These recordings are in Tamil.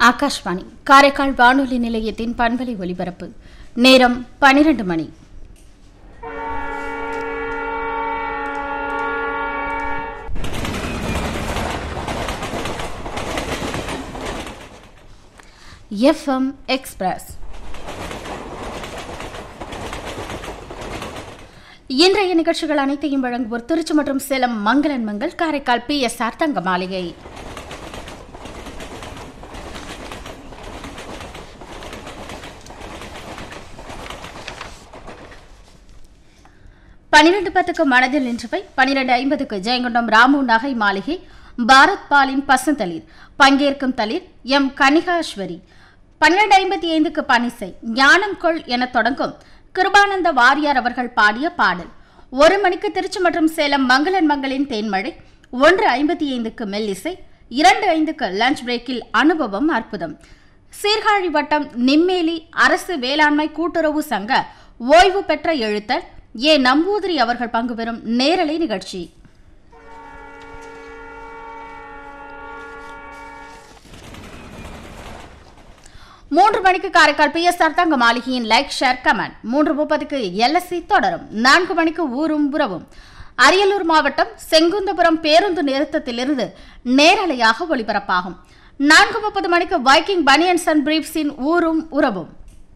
ஆகாஷ்வாணி காரைக்கால் வானொலி நிலையத்தின் பண்பலை ஒலிபரப்பு நேரம் பனிரெண்டு மணி எஃப்எம் எக்ஸ்பிரஸ் இன்றைய நிகழ்ச்சிகள் அனைத்தையும் வழங்குவோர் திருச்சி மற்றும் சேலம் மங்களன் மங்கள் Karaikal P S R Thanga Maligai பனிரெண்டு பத்துக்கு மனதில் நின்றவை பனிரெண்டு ஐம்பதுக்கு ஜெயங்கொண்டம் ராமு நகை மாளிகை பாரத் பாலின் பசுந்தளிர் பங்கேற்கும் தளிர் எம் கனிகாஸ்வரி பன்னிரண்டு ஐம்பத்தி ஐந்துக்கு பனிசை ஞானம் கொள் என தொடங்கும் கிருபானந்த வாரியார் அவர்கள் பாடிய பாடல் ஒரு மணிக்கு திருச்சி மற்றும் சேலம் மங்களன் மங்களின் தேன்மழை ஒன்று ஐம்பத்தி ஐந்துக்கு மெல்லிசை இரண்டு ஐந்துக்கு லஞ்ச் பிரேக்கில் அனுபவம் அற்புதம் சீர்காழி வட்டம் நிம்மேலி அரசு வேளாண்மை கூட்டுறவு சங்க ஓய்வு பெற்ற எழுத்தர் ஏ நம்பூதிரி அவர்கள் பங்கு பெறும் நேரலை நிகழ்ச்சி மூன்று மணிக்கு காரைக்கால் பிஎஸ்ஆர் தங்க மாளிகையின் லைக் ஷேர் கமெண்ட் மூன்று முப்பதுக்கு எல்எஸ்சி தொடரும் நான்கு மணிக்கு ஊரும் உறவும் அரியலூர் மாவட்டம் செங்குந்தபுரம் பேருந்து நிறுத்தத்திலிருந்து நேரலையாக ஒளிபரப்பாகும் நான்கு முப்பது மணிக்கு வைக்கிங் பனியன்ஸ் அண்ட் பிரீப்ஸின் ஊரும் உறவும்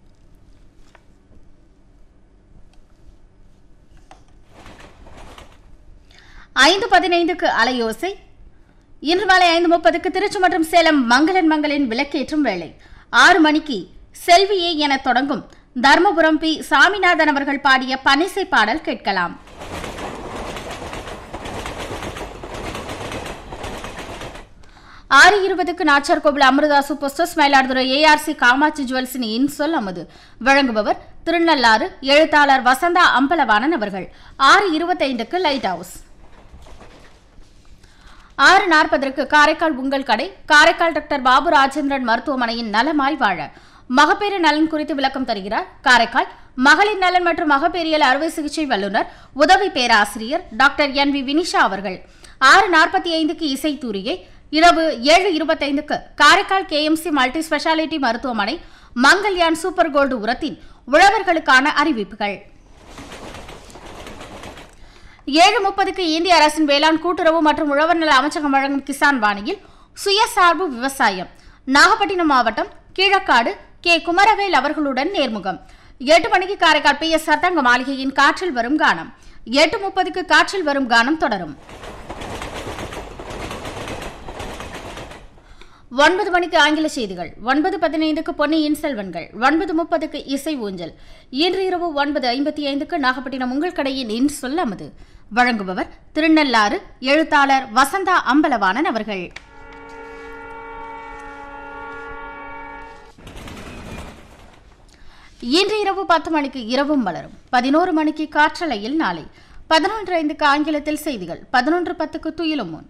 ஐந்து பதினைந்துக்கு அலையோசை இன்று மாலை ஐந்து முப்பதுக்கு திருச்சி மற்றும் சேலம் மங்களன் மங்களின் விளக்கேற்றும் வேளை ஆறு மணிக்கு செல்வியே என தொடங்கும் தர்மபுரம் பி சாமிநாதன் அவர்கள் பாடிய பனிசை பாடல் கேட்கலாம் ஆறு இருபதுக்கு நாச்சர் கோவில் Amirtha super stores Mayiladuthurai ARC Kamatchi ஜுவல்ஸின் இன்சொல் அமுது வழங்குபவர் திருநள்ளாறு எழுத்தாளர் வசந்தா அம்பலவாணன் அவர்கள் ஆறு இருபத்தைந்துக்கு லைட் ஹவுஸ் ஆறு நாற்பதற்கு காரைக்கால் உங்கள் கடை காரைக்கால் டாக்டர் பாபு ராஜேந்திரன் மருத்துவமனையின் நலமாய் வாழ மகப்பேறு நலன் குறித்து விளக்கம் தருகிறார் காரைக்கால் மகளிர் நலன் மற்றும் மகப்பேறியல் அறுவை சிகிச்சை வல்லுநர் உதவி பேராசிரியர் டாக்டர் என் வி வினிஷா அவர்கள் ஆறு நாற்பத்தி ஐந்துக்கு இசை தூரிகை இரவு ஏழு இருபத்தைந்துக்கு காரைக்கால் கேஎம்சி மல்டி ஸ்பெஷாலிட்டி மருத்துவமனை மங்கல்யான் சூப்பர் கோல்டு உரத்தின் உழவர்களுக்கான அறிவிப்புகள் ஏழு முப்பதுக்கு இந்திய அரசின் வேளாண் கூட்டுறவு மற்றும் உழவர் நல அமைச்சகம் வழங்கும் கிசான் வாணியில் சுயசார்பு விவசாயம் நாகப்பட்டினம் மாவட்டம் கீழக்காடு கே குமரவேல் அவர்களுடன் நேர்முகம் எட்டு மணிக்கு காரைக்கால் பி எஸ் சத்தங்க மாளிகையின் காற்றில் வரும் கானம் எட்டு முப்பதுக்கு காற்றில் வரும் கானம் தொடரும் ஒன்பது மணிக்கு ஆங்கில செய்திகள் ஒன்பது பதினைந்துக்கு பொன்னியின் செல்வன்கள் ஒன்பது முப்பதுக்கு இசை ஊஞ்சல் இன்று இரவு ஒன்பது ஐம்பத்தி ஐந்துக்கு நாகப்பட்டினம் உங்கள் கடையின் இன் சொல்லாமது வழங்குபவர் திருநள்ளாறு எழுத்தாளர் வசந்தா அம்பலவாணன் அவர்கள் இன்று இரவு பத்து மணிக்கு இரவும் மலரும் பதினோரு மணிக்கு காற்றலையில் நாளை பதினொன்று ஐந்துக்கு ஆங்கிலத்தில் செய்திகள் பதினொன்று பத்துக்கு துயிலும் முன்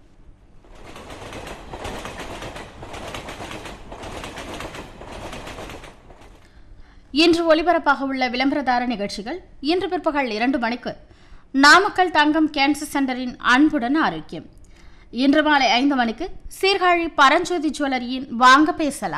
இன்று ஒலிபரப்பாக உள்ள விளம்பரதார நிகழ்ச்சிகள் இன்று பிற்பகல் இரண்டு மணிக்கு நாமக்கல் தங்கம் கேன்சர் சென்டரின் அன்புடன் ஆரோக்கியம் இன்று மாலை ஐந்து மணிக்கு சீர்காழி பரஞ்சோதி ஜுவல்லரியின் வாங்க பேசலாம்